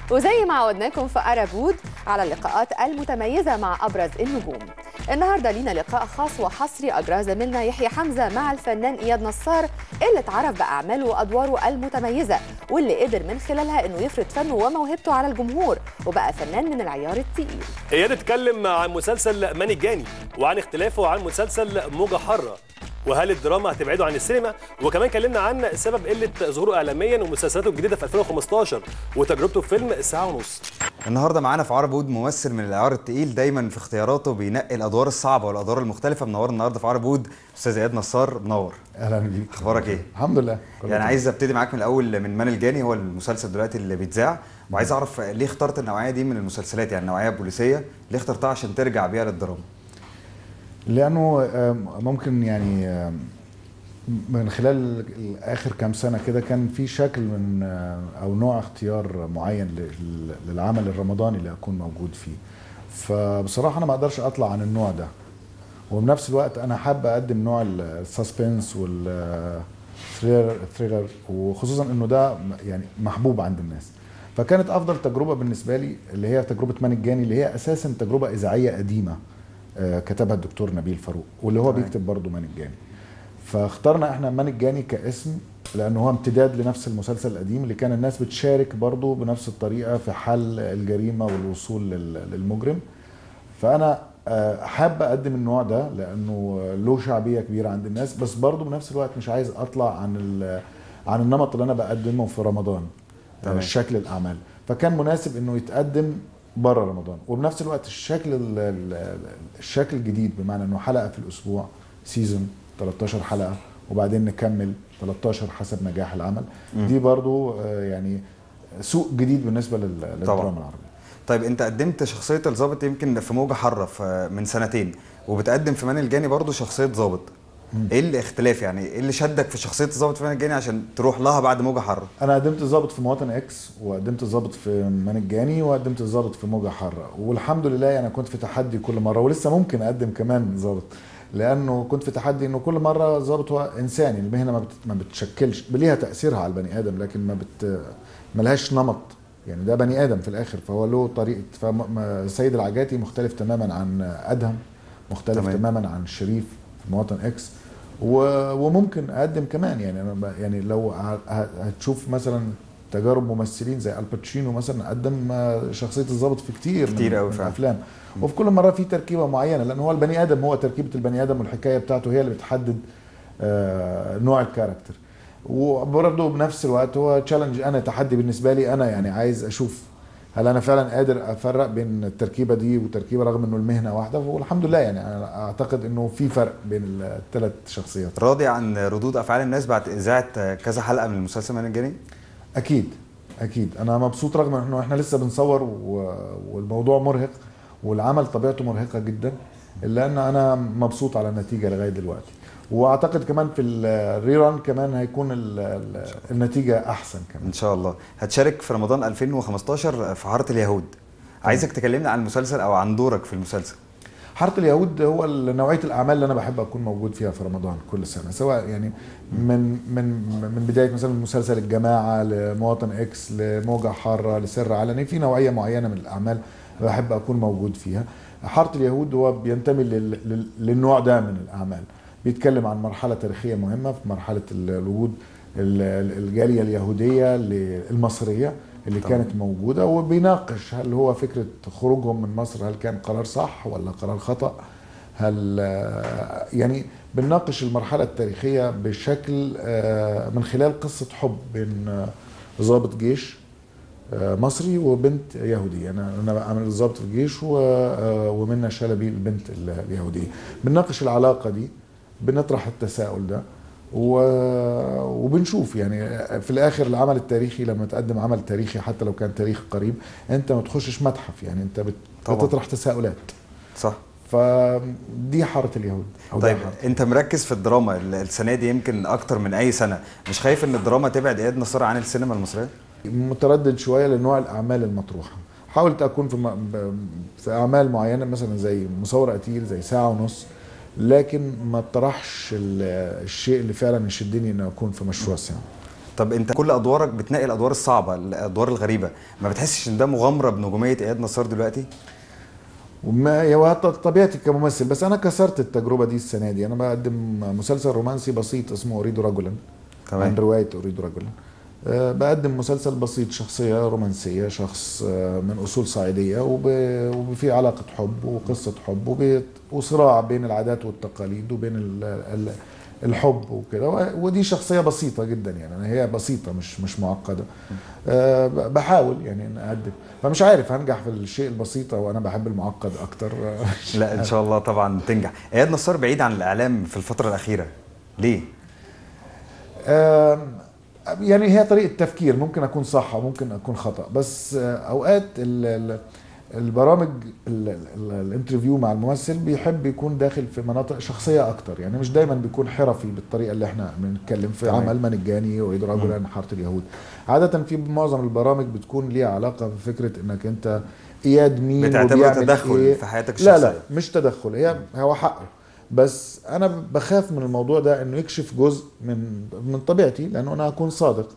وزي ما عودناكم في أرابود على اللقاءات المتميزة مع أبرز النجوم النهاردة لينا لقاء خاص وحصري أجراه زميلنا يحيى حمزة مع الفنان إياد نصار اللي اتعرف بأعماله وأدواره المتميزة واللي قدر من خلالها إنه يفرض فنه وموهبته على الجمهور وبقى فنان من العيار التقيل اياد اتكلم عن مسلسل ماني الجاني وعن اختلافه عن مسلسل موجة حرة وهل الدراما هتبعده عن السينما وكمان كلمنا عن سبب قله ظهوره اعلاميا ومسلسلاته الجديده في 2015 وتجربته في فيلم ساعه ونص النهارده معانا في عرب وود ممثل من العيار التقيل دايما في اختياراته بينقي الادوار الصعبه والادوار المختلفه منور النهارده في عرب وود استاذ اياد نصار منور اهلا بيك اخبارك ايه الحمد لله كله يعني تمام. عايز ابتدي معاك من الاول من مان الجاني هو المسلسل دلوقتي اللي بيتذاع وعايز اعرف ليه اخترت النوعيه دي من المسلسلات يعني النوعيه البوليسيه ليه اخترتها عشان ترجع بيها للدراما لانه آم، ممكن يعني آم، من خلال اخر كام سنه كده كان في شكل من آه، او نوع اختيار معين لل- للعمل الرمضاني اللي اكون موجود فيه فبصراحه انا ما اقدرش اطلع عن النوع ده وبنفس الوقت انا حابب اقدم نوع السسبنس والثريلر وخصوصا انه ده يعني محبوب عند الناس فكانت افضل تجربه بالنسبه لي اللي هي تجربه مان الجاني اللي هي اساسا تجربه اذاعيه قديمه آه، كتبها الدكتور نبيل فاروق واللي هو تمام. بيكتب برضه مان الجاني فاخترنا احنا مان الجاني كاسم لانه هو امتداد لنفس المسلسل القديم اللي كان الناس بتشارك برضه بنفس الطريقه في حل الجريمه والوصول لل- للمجرم فانا آه، حابب اقدم النوع ده لانه له شعبيه كبيره عند الناس بس برضه بنفس الوقت مش عايز اطلع عن ال- عن النمط اللي انا بقدمه في رمضان تمام. آه، شكل الاعمال فكان مناسب انه يتقدم بره رمضان وبنفس الوقت الشكل ال- ال- الشكل الجديد بمعنى انه حلقه في الاسبوع سيزون 13 حلقه وبعدين نكمل 13 حسب نجاح العمل دي برضو آه، يعني سوق جديد بالنسبه لل- للدراما العربيه طيب انت قدمت شخصيه الضابط يمكن في موجه حره في من سنتين وبتقدم في مان الجاني برضه شخصيه ضابط ايه الاختلاف يعني ايه اللي شدك في شخصيه الضابط في مان الجاني عشان تروح لها بعد موجه حره انا قدمت الضابط في مواطن اكس وقدمت الضابط في مان الجاني وقدمت الضابط في موجه حاره والحمد لله انا كنت في تحدي كل مره ولسه ممكن اقدم كمان ضابط لانه كنت في تحدي انه كل مره ضابط هو انساني المهنه ما, بت... ما بتشكلش ليها تاثيرها على البني ادم لكن ما بت ملهاش نمط يعني ده بني ادم في الاخر فهو له طريقه فسيد العجاتي مختلف تماما عن ادهم مختلف تمام. تمام. تماما عن شريف في مواطن اكس و- وممكن اقدم كمان يعني انا ب- يعني لو ه- ه- هتشوف مثلا تجارب ممثلين زي الباتشينو مثلا قدم آه، شخصيه الضابط في كتير كتير من, أوي من فعلا. الافلام وفي كل مره في تركيبه معينه لان هو البني ادم هو تركيبه البني ادم والحكايه بتاعته هي اللي بتحدد آه، نوع الكاركتر وبرضه بنفس الوقت هو تشالنج انا تحدي بالنسبه لي انا يعني عايز اشوف هل انا فعلا قادر افرق بين التركيبه دي وتركيبه رغم انه المهنه واحده والحمد لله يعني انا اعتقد انه في فرق بين الثلاث شخصيات راضي عن ردود افعال الناس بعد اذاعه كذا حلقه من المسلسل مان الجاني اكيد اكيد انا مبسوط رغم انه احنا لسه بنصور و... والموضوع مرهق والعمل طبيعته مرهقه جدا الا ان انا مبسوط على النتيجه لغايه دلوقتي واعتقد كمان في الريران كمان هيكون ال... ال... النتيجه احسن كمان ان شاء الله هتشارك في رمضان 2015 في حاره اليهود عايزك تكلمنا عن المسلسل او عن دورك في المسلسل حاره اليهود هو نوعيه الاعمال اللي انا بحب اكون موجود فيها في رمضان كل سنه سواء يعني من من من بدايه مثلا مسلسل الجماعه لمواطن اكس لموجه حاره لسر علني في نوعيه معينه من الاعمال بحب اكون موجود فيها حاره اليهود هو بينتمي لل- لل- للنوع ده من الاعمال بيتكلم عن مرحله تاريخيه مهمه في مرحله ال- الوجود ال- ال- الجاليه اليهوديه ل- المصريه اللي طبعا. كانت موجوده وبيناقش هل هو فكره خروجهم من مصر هل كان قرار صح ولا قرار خطا هل آه، يعني بنناقش المرحله التاريخيه بشكل آه، من خلال قصه حب بين آه، ضابط جيش آه، مصري وبنت يهوديه انا انا بعمل ضابط الجيش و- آه، ومنى شلبي البنت ال- اليهوديه بنناقش العلاقه دي بنطرح التساؤل ده و- وبنشوف يعني في الاخر العمل التاريخي لما تقدم عمل تاريخي حتى لو كان تاريخ قريب انت ما تخشش متحف يعني انت بت- طبعا. بتطرح تساؤلات صح فدي حاره اليهود أو ده طيب حارة. انت مركز في الدراما ال- السنه دي يمكن اكتر من اي سنه مش خايف ان الدراما تبعد اياد نصار عن السينما المصريه متردد شويه لنوع الاعمال المطروحه حاولت اكون في م- ب- في اعمال معينه مثلا زي مصور قتيل زي ساعه ونص لكن ما طرحش ال- الشيء اللي فعلا يشدني ان اكون في مشروع سينما طب انت كل ادوارك بتنقي الادوار الصعبه الادوار الغريبه ما بتحسش ان ده مغامره بنجوميه اياد نصار دلوقتي وما هو ط- طبيعتي كممثل بس انا كسرت التجربه دي السنه دي انا بقدم مسلسل رومانسي بسيط اسمه اريد رجلا تمام. عن روايه اريد رجلا أه بقدم مسلسل بسيط شخصيه رومانسيه شخص آه، من اصول صعيديه وب- وفي علاقه حب وقصه حب وب- وصراع بين العادات والتقاليد وبين ال- ال- الحب وكده و- ودي شخصيه بسيطه جدا يعني هي بسيطه مش مش معقده أه ب- بحاول يعني ان اقدم فمش عارف هنجح في الشيء البسيط وانا بحب المعقد اكتر لا ان شاء الله طبعا تنجح اياد نصار بعيد عن الاعلام في الفتره الاخيره ليه آم، يعني هي طريقه تفكير ممكن اكون صح وممكن اكون خطا بس آه، اوقات ال- ال- البرامج ال- ال- الانترفيو مع الممثل بيحب يكون داخل في مناطق شخصيه اكتر يعني مش دايما بيكون حرفي بالطريقه اللي احنا بنتكلم في تمام. عمل منجاني وعيد رجلا حاره اليهود عاده في معظم البرامج بتكون ليها علاقه بفكره انك انت اياد مين بتعتبره وبيعمل تدخل إيه. في حياتك لا لا الشخصية. مش تدخل هي هو حقه بس انا بخاف من الموضوع ده انه يكشف جزء من من طبيعتي لانه انا اكون صادق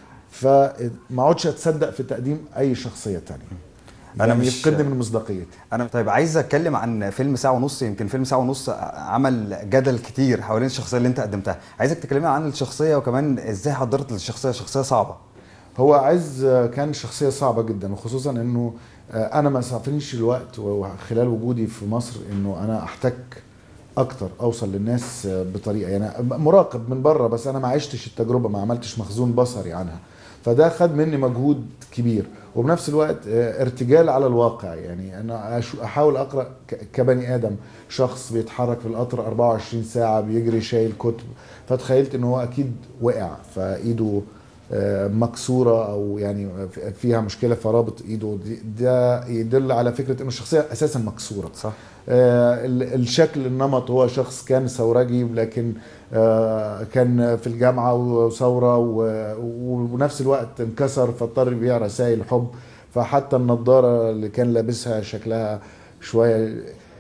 فما اقعدش اتصدق في تقديم اي شخصيه تانية أنا يعني مش- يفقدني من مصداقيتي انا طيب عايز اتكلم عن فيلم ساعه ونص يمكن فيلم ساعه ونص عمل جدل كتير حوالين الشخصيه اللي انت قدمتها عايزك تكلمنا عن الشخصيه وكمان ازاي حضرت الشخصيه شخصيه صعبه هو عز كان شخصية صعبة جدا وخصوصا انه انا ما سعفنيش الوقت وخلال وجودي في مصر انه انا احتك اكتر اوصل للناس بطريقة يعني مراقب من بره بس انا ما عشتش التجربة ما عملتش مخزون بصري عنها فده خد مني مجهود كبير وبنفس الوقت ارتجال على الواقع يعني انا أش- احاول اقرا ك- كبني ادم شخص بيتحرك في القطر 24 ساعه بيجري شايل كتب فتخيلت ان هو اكيد وقع فايده آه، مكسوره او يعني فيها مشكله فرابط ايده دي- ده يدل على فكره انه الشخصيه اساسا مكسوره صح آه، ال- الشكل النمط هو شخص كان ثورجي لكن آه، كان في الجامعه وثوره و- ونفس الوقت انكسر فاضطر يبيع رسائل حب فحتى النضاره اللي كان لابسها شكلها شويه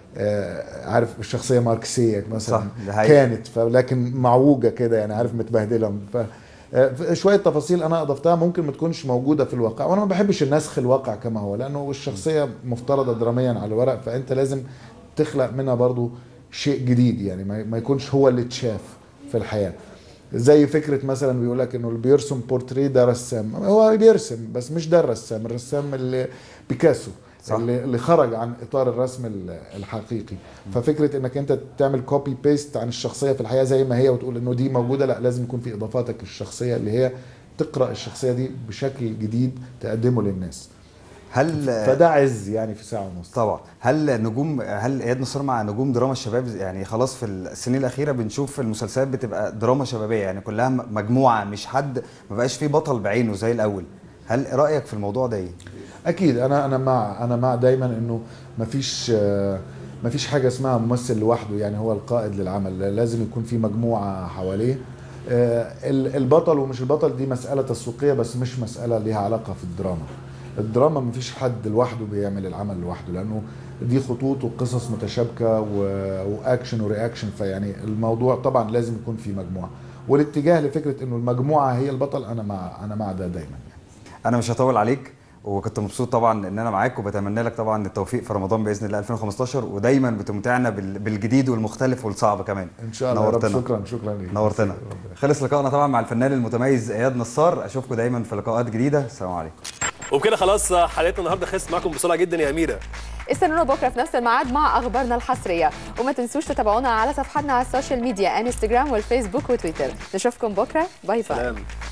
آه، عارف الشخصيه ماركسيه مثلا صح، ده حقيقي. كانت فلكن معوجه كده يعني عارف متبهدله ف آه، شويه تفاصيل انا اضفتها ممكن ما تكونش موجوده في الواقع وانا ما بحبش النسخ الواقع كما هو لانه الشخصيه مفترضه دراميا على الورق فانت لازم تخلق منها برضو شيء جديد يعني ما ما يكونش هو اللي اتشاف في الحياه زي فكره مثلا بيقول لك انه اللي بيرسم بورتريه ده رسام هو بيرسم بس مش ده الرسام الرسام اللي بيكاسو صح. اللي اللي خرج عن اطار الرسم ال- الحقيقي ففكره انك انت تعمل كوبي بيست عن الشخصيه في الحياه زي ما هي وتقول انه دي موجوده لا لازم يكون في اضافاتك الشخصيه اللي هي تقرا الشخصيه دي بشكل جديد تقدمه للناس هل فده عز يعني في ساعه ونص طبعا هل نجوم هل اياد نصار مع نجوم دراما الشباب يعني خلاص في السنين الاخيره بنشوف المسلسلات بتبقى دراما شبابيه يعني كلها م- مجموعه مش حد ما بقاش فيه بطل بعينه زي الاول هل رايك في الموضوع ده ايه اكيد انا انا مع انا مع دايما انه مفيش آه، مفيش حاجه اسمها ممثل لوحده يعني هو القائد للعمل لازم يكون في مجموعه حواليه آه، ال- البطل ومش البطل دي مساله تسويقيه بس مش مساله ليها علاقه في الدراما الدراما مفيش حد لوحده بيعمل العمل لوحده لانه دي خطوط وقصص متشابكه و- واكشن ورياكشن فيعني الموضوع طبعا لازم يكون في مجموعه والاتجاه لفكره انه المجموعه هي البطل انا مع انا مع ده دايما يعني. انا مش هطول عليك وكنت مبسوط طبعا ان انا معاك وبتمنى لك طبعا التوفيق في رمضان باذن الله 2015 ودايما بتمتعنا بال- بالجديد والمختلف والصعب كمان ان شاء الله يا رب نورتنا. شكرا شكرا ليك نورتنا خلص لقائنا طبعا مع الفنان المتميز اياد نصار اشوفكم دايما في لقاءات جديده السلام عليكم وبكده خلاص حلقتنا النهارده خلصت معاكم بسرعه جدا يا اميره استنونا بكره في نفس الميعاد مع اخبارنا الحصريه وما تنسوش تتابعونا على صفحاتنا على السوشيال ميديا انستجرام والفيسبوك وتويتر نشوفكم بكره باي باي سلام